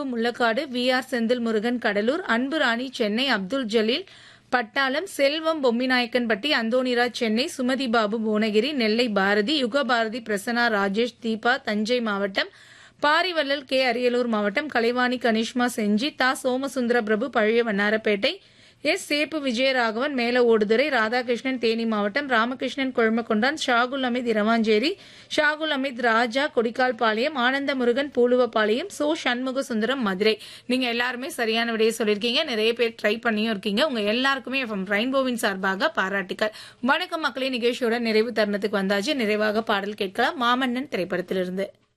Babu Mullakkadu V R Senthil Murugan Cuddalore Anbu Rani Chennai Abdul Jaleel பட்டாளம் செல்வம் பொம்மிநாயக்கன்பட்டி அந்தோணிராஜ் சென்னை சுமதி பாபு புவனகிரி நெல்லை பாரதி யுகபாரதி பிரசன்னா ராஜேஷ் தீபா தஞ்சை மாவட்டம் Pari Vallal K Ariyalur மாவட்டம் கலைவாணி கனிஷ்மா செஞ்சி தா சோமசுந்தர பிரபு பழைய வண்ணாரப்பேட்டை எஸ் சேப்பு விஜயராகவன் மேல ஓடுதுறை ராதாகிருஷ்ணன் தேனி மாவட்டம் ராமகிருஷ்ணன் கொழுமக்கொண்டான் ஷாகுல் அமித் இரவாஞ்சேரி ஷாகுல் அமித் ராஜா கொடிக்கால்பாளையம் ஆனந்த முருகன் பூலுவப்பாளையம் சோ சண்முக சுந்தரம் மதுரை நீங்க எல்லாருமே சரியான விடையை சொல்லியிருக்கீங்க நிறைய பேர் ட்ரை பண்ணியும் இருக்கீங்க உங்க எல்லாருக்குமே எஃப்எம் ரெயின்போவின் சார்பாக பாராட்டுக்கள் வணக்கம் மக்களே நிகழ்ச்சியோட நிறைவு தருணத்துக்கு வந்தாச்சு நிறைவாக பாடல் கேட்கலாம் மாமன்னன் திரைப்படத்திலிருந்து